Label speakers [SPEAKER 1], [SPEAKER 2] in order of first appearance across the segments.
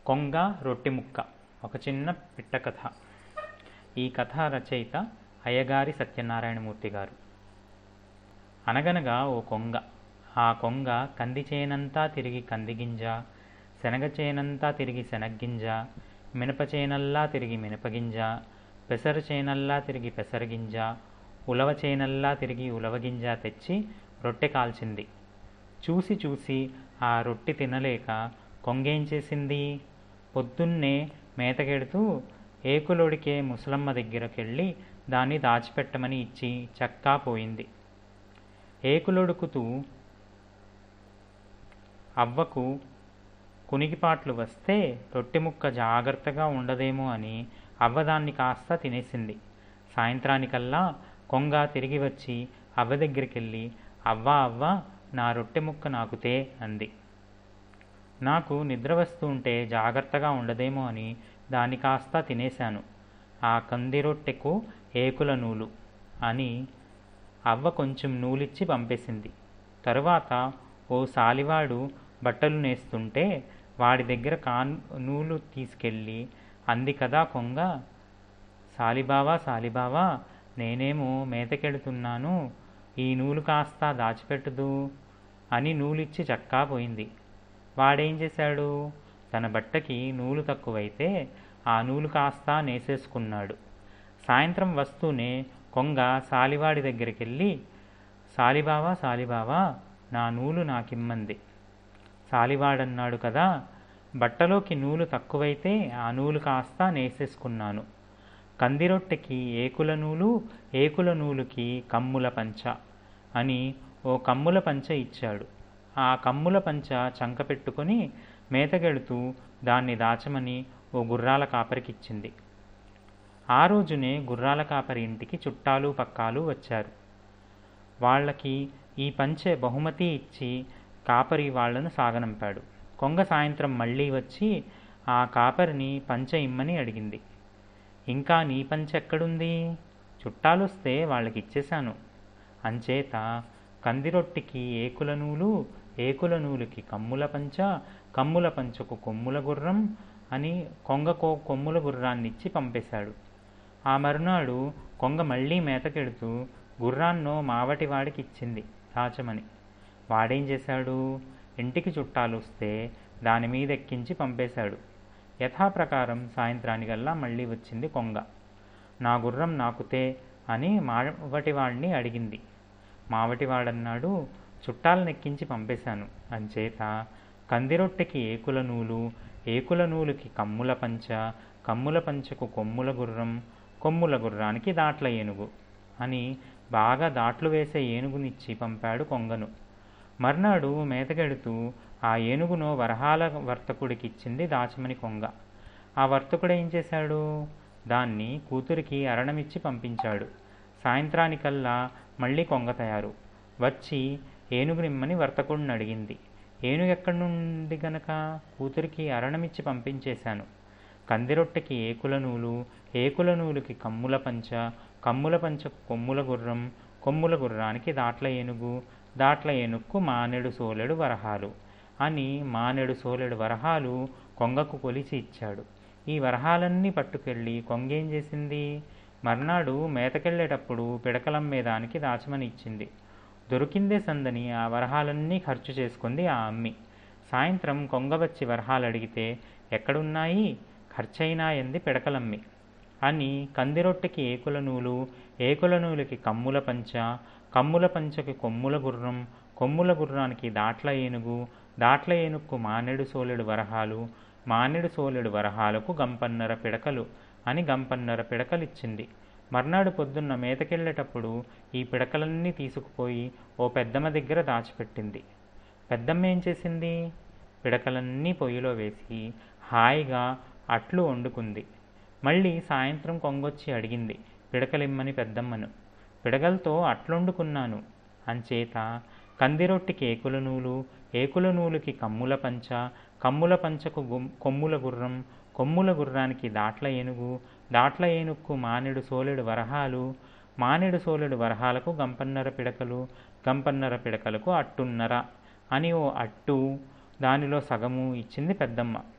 [SPEAKER 1] కొంగ రొట్టె ముక్క ఒక చిన్న పిట్ట కథ ఈ కథ రచయిత అయ్యగారి సత్యనారాయణమూర్తి గారు అనగనగా ఓ కొంగ ఆ కొంగ కంది చేనంతా తిరిగి కందిగింజ శనగ చేనంతా తిరిగి శనగ్గింజ మినప చేనల్లా తిరిగి మినపగింజ పెసర చేనల్లా తిరిగి పెసరగింజ ఉలవ చేనల్లా తిరిగి ఉలవగింజ తెచ్చి రొట్టె కాల్చింది చూసి చూసి ఆ రొట్టె తినలేక కొంగేం చేసింది పొద్దున్నే మేతకెడుతూ ఏకులొడికే ముసలమ్మ దగ్గరకెళ్ళి దాన్ని దాచిపెట్టమని ఇచ్చి చక్కా పోయింది ఏకులొడుకుతూ అవ్వకు కునికిపాట్లు వస్తే రొట్టె ముక్క జాగ్రత్తగా ఉండదేమో అని అవ్వ దాన్ని కాస్త తినేసింది సాయంత్రానికల్లా కొంగ తిరిగి వచ్చి అవ్వ దగ్గరికెళ్ళి అవ్వ అవ్వ నా రొట్టె ముక్క నాకుతే అంది నాకు నిద్ర వస్తూ ఉంటే జాగ్రత్తగా ఉండదేమో అని దాన్ని కాస్త తినేశాను ఆ కంది రొట్టెకు ఏకుల నూలు అని అవ్వ కొంచెం నూలిచ్చి పంపేసింది తరువాత ఓ సాలివాడు బట్టలు నేస్తుంటే వాడి దగ్గర కాన్ నూలు తీసుకెళ్ళి అంది కదా కొంగ సాలిబావా సాలిబావా నేనేమో మేతకెడుతున్నాను ఈ నూలు కాస్త దాచిపెట్టుదు అని నూలిచ్చి చక్కా పోయింది వాడేం చేశాడు తన బట్టకి నూలు తక్కువైతే ఆ నూలు కాస్త నేసేసుకున్నాడు సాయంత్రం వస్తూనే కొంగ సాలివాడి దగ్గరికి వెళ్ళి సాలిబావా సాలిబావా నా నూలు నాకిమ్మంది సాలివాడన్నాడు కదా బట్టలోకి నూలు తక్కువైతే ఆ నూలు కాస్త నేసేసుకున్నాను కందిరొట్టెకి ఏకుల నూలు ఏకుల నూలుకి కమ్ముల పంచ అని ఓ కమ్ముల పంచ ఇచ్చాడు ఆ కమ్ముల పంచ చంక పెట్టుకొని మేతగెడుతూ దాన్ని దాచమని ఓ గుర్రాల కాపరికిచ్చింది ఆ రోజునే గుర్రాల కాపరి ఇంటికి చుట్టాలు పక్కాలు వచ్చారు వాళ్ళకి ఈ పంచె బహుమతి ఇచ్చి కాపరి వాళ్లను సాగనంపాడు కొంగ సాయంత్రం మళ్ళీ వచ్చి ఆ కాపరిని పంచె ఇమ్మని అడిగింది ఇంకా నీ పంచె ఎక్కడుంది చుట్టాలొస్తే వాళ్ళకి ఇచ్చేశాను అంచేత కందిరొట్టికి ఏకుల నూలు ఏకుల నూలుకి కమ్ముల పంచ కమ్ముల పంచకు కొమ్ముల గుర్రం అని కొంగకో కొమ్ముల గుర్రాన్ని ఇచ్చి పంపేశాడు ఆ మరునాడు కొంగ మళ్ళీ మేతకెడుతూ గుర్రాన్నో మావటి వాడికి ఇచ్చింది దాచమని వాడేం చేశాడు ఇంటికి చుట్టాలు వస్తే దాని మీద ఎక్కించి పంపేశాడు యథాప్రకారం సాయంత్రానికల్లా మళ్ళీ వచ్చింది కొంగ నా గుర్రం నాకుతే అని మావటివాడిని అడిగింది మావటివాడన్నాడు చుట్టాలను ఎక్కించి పంపేశాను అంచేత కందిరొట్టెకి ఏకుల నూలు ఏకుల నూలుకి కమ్ముల పంచ కమ్ముల పంచకు కొమ్ముల గుర్రం కొమ్ముల గుర్రానికి దాట్ల ఏనుగు అని బాగా దాట్లు వేసే ఏనుగునిచ్చి పంపాడు కొంగను మర్నాడు మేతగెడుతూ ఆ ఏనుగును వరహాల వర్తకుడికి ఇచ్చింది దాచమని కొంగ ఆ వర్తకుడు ఏం చేశాడు దాన్ని కూతురికి అరణమిచ్చి పంపించాడు సాయంత్రానికల్లా మళ్ళీ కొంగ తయారు వచ్చి ఏనుగునిమ్మని వర్తకుడిని అడిగింది ఏనుగు ఎక్కడి నుండి గనక కూతురికి అరణమిచ్చి పంపించేశాను కందిరొట్టెకి ఏకుల నూలు ఏకుల నూలుకి కమ్ముల పంచ కమ్ముల పంచకు కొమ్ముల గుర్రం కొమ్ముల గుర్రానికి దాట్ల ఏనుగు దాట్ల ఏనుక్కు మానెడు సోలెడు వరహాలు అని మానెడు సోలెడు వరహాలు కొంగకు కొలిచి ఇచ్చాడు ఈ వరహాలన్నీ పట్టుకెళ్ళి కొంగేం చేసింది మర్నాడు మేతకెళ్ళేటప్పుడు పిడకలమ్మేదానికి దాచమని ఇచ్చింది దొరికిందే సందని ఆ వరహాలన్నీ ఖర్చు చేసుకుంది ఆ అమ్మి సాయంత్రం కొంగ వచ్చి వరహాలు అడిగితే ఎక్కడున్నాయి ఖర్చయినాయంది పిడకలమ్మి అని కందిరొట్టెకి ఏకుల నూలు ఏకుల నూలుకి కమ్ముల పంచ కమ్ముల పంచకి కొమ్ముల గుర్రం కొమ్ముల గుర్రానికి దాట్ల ఏనుగు దాట్ల ఏనుక్కు మానెడు సోలెడు వరహాలు మానెడు సోలెడు వరహాలకు గంపన్నర పిడకలు అని గంపన్నర పిడకలిచ్చింది మర్నాడు పొద్దున్న మేతకెళ్ళేటప్పుడు ఈ పిడకలన్నీ తీసుకుపోయి ఓ పెద్దమ్మ దగ్గర దాచిపెట్టింది పెద్దమ్మ ఏం చేసింది పిడకలన్నీ పొయ్యిలో వేసి హాయిగా అట్లు వండుకుంది మళ్ళీ సాయంత్రం కొంగొచ్చి అడిగింది పిడకలిమ్మని పెద్దమ్మను పిడకలతో అట్లొండుకున్నాను అంచేత కందిరొట్టికి ఏకుల నూలు ఏకుల నూలుకి కమ్ముల పంచ కమ్ముల పంచకు కొమ్ముల గుర్రం కొమ్ముల గుర్రానికి దాట్ల ఏనుగు దాట్ల ఏనుక్కు మానెడు సోలెడు వరహాలు మానెడు సోలెడు వరహాలకు గంపన్నర పిడకలు గంపన్నర పిడకలకు అట్టున్నర అని ఓ అట్టు దానిలో సగము ఇచ్చింది పెద్దమ్మ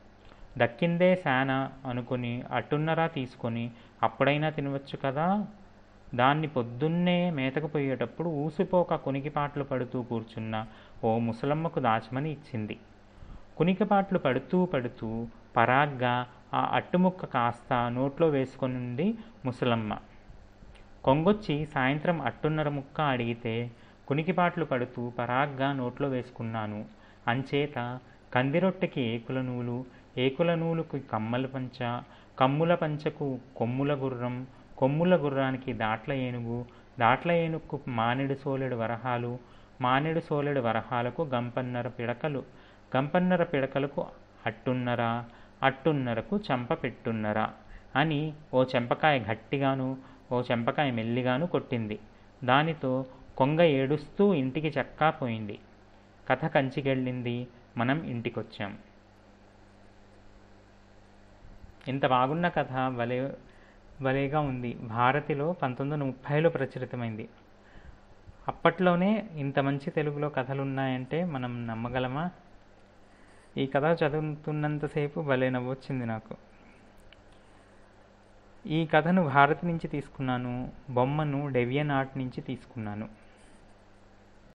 [SPEAKER 1] దక్కిందే శాన అనుకుని అట్టున్నరా తీసుకొని అప్పుడైనా తినవచ్చు కదా దాన్ని పొద్దున్నే మేతకు పోయేటప్పుడు ఊసిపోక కునికిపాట్లు పడుతూ కూర్చున్న ఓ ముసలమ్మకు దాచమని ఇచ్చింది కునికిపాట్లు పడుతూ పడుతూ పరాగ్గా ఆ అట్టుముక్క కాస్త నోట్లో వేసుకొనుంది ముసలమ్మ కొంగొచ్చి సాయంత్రం అట్టున్నర ముక్క అడిగితే కునికిపాట్లు పడుతూ పరాగ్గా నోట్లో వేసుకున్నాను అంచేత కందిరొట్టెకి ఏకుల నూలు ఏకుల నూలుకి కమ్మల పంచ కమ్ముల పంచకు కొమ్ముల గుర్రం కొమ్ముల గుర్రానికి దాట్ల ఏనుగు దాట్ల ఏనుగుకు మానెడు సోలెడు వరహాలు మానెడు సోలెడు వరహాలకు గంపన్నర పిడకలు గంపన్నర పిడకలకు అట్టున్నర అట్టున్నరకు చెంప పెట్టున్నర అని ఓ చెంపకాయ గట్టిగాను ఓ చెంపకాయ మెల్లిగాను కొట్టింది దానితో కొంగ ఏడుస్తూ ఇంటికి చక్కా పోయింది కథ కంచికెళ్ళింది మనం ఇంటికొచ్చాం ఇంత బాగున్న కథ భలే భలేగా ఉంది భారతిలో పంతొమ్మిది వందల ముప్పైలో ప్రచురితమైంది అప్పట్లోనే ఇంత మంచి తెలుగులో కథలు ఉన్నాయంటే మనం నమ్మగలమా ఈ కథ చదువుతున్నంతసేపు భలే నవ్వొచ్చింది నాకు ఈ కథను భారతి నుంచి తీసుకున్నాను బొమ్మను డెవియన్ ఆర్ట్ నుంచి తీసుకున్నాను